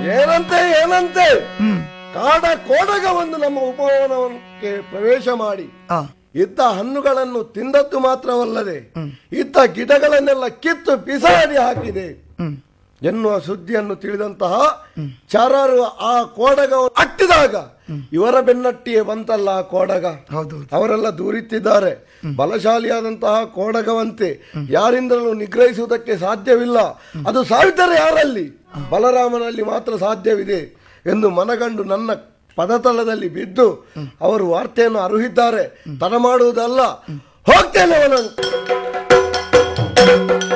ಏನಂತೆ ಏನಂತೆ ಕಾಡ ಕೋಡಗ ಒಂದು ನಮ್ಮ ಉಪವನಕ್ಕೆ ಪ್ರವೇಶ ಮಾಡಿ ಆ ಇದ್ದ ಹಣ್ಣುಗಳನ್ನು ತಿಂದದ್ದು ಮಾತ್ರವಲ್ಲದೆ ಇದ್ದ ಗಿಡಗಳನ್ನೆಲ್ಲ ಕಿತ್ತು ಬಿಸಾಡಿ ಹಾಕಿದೆ ಹ್ಮ್ ಎನ್ನುವ ಸುದ್ದಿಯನ್ನು ತಿಳಿದಂತಹ ಚಾರರು ಆ ಕೋಡಗವನ್ನು ಅಟ್ಟಿದಾಗ ಇವರ ಬೆನ್ನಟ್ಟಿಯೇ ಬಂತಲ್ಲ ಆ ಕೋಡಗ ಹೌದು ಅವರೆಲ್ಲ ದೂರಿತ್ತಿದ್ದಾರೆ ಬಲಶಾಲಿಯಾದಂತಹ ಕೋಡಗವಂತೆ ಯಾರಿಂದಲೂ ನಿಗ್ರಹಿಸುವುದಕ್ಕೆ ಸಾಧ್ಯವಿಲ್ಲ ಅದು ಸಾವಿತರೆ ಯಾರಲ್ಲಿ ಬಲರಾಮನಲ್ಲಿ ಮಾತ್ರ ಸಾಧ್ಯವಿದೆ ಎಂದು ಮನಗಂಡು ನನ್ನ ಪದತಲದಲ್ಲಿ ಬಿದ್ದು ಅವರು ವಾರ್ತೆಯನ್ನು ಅರುಹಿದ್ದಾರೆ ತಡ ಮಾಡುವುದಲ್ಲ ಹೋಗ್ತೇನೆ ಅವನನ್ನು